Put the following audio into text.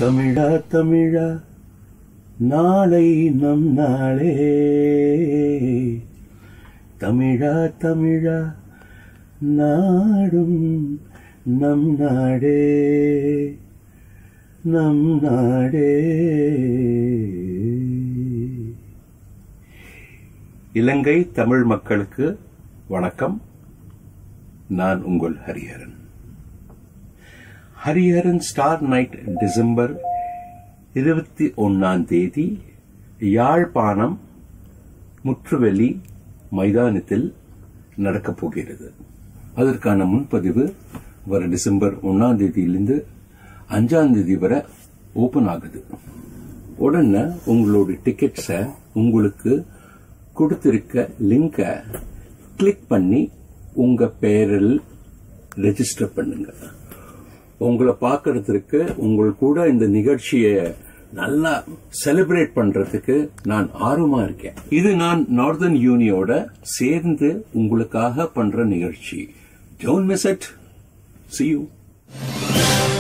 தமிழா தமிழா நாளை நம் நாளே தமிழா தமிழா நாடும் நம் நாடே நம் நாடே இலங்கை தமிழ் மக்களுக்கு வணக்கம் நான் உங்கள் Hariharan Hariharan star night December இருபத்தி ஒன்னாம் தேதி யாழ்ப்பாணம் முற்றுவெளி மைதானத்தில் நடக்கப் போகிறது அதற்கான முன்பதிவு வர டிசம்பர் ஒன்னாம் தேதியிலிருந்து அஞ்சாம் தேதி வரை ஓபன் ஆகுது உடனே உங்களோட டிக்கெட்ஸை உங்களுக்கு கொடுத்திருக்க லிங்கை கிளிக் பண்ணி உங்க பெயரில் ரெஜிஸ்டர் பண்ணுங்க உங்களை பார்க்கறதுக்கு உங்கள் கூட இந்த நிகழ்ச்சியை நல்லா செலிப்ரேட் பண்றதுக்கு நான் ஆர்வமா இருக்கேன் இது நான் நார்தர்ன் யூனியோட சேர்ந்து உங்களுக்காக பண்ற நிகழ்ச்சி don't miss it see you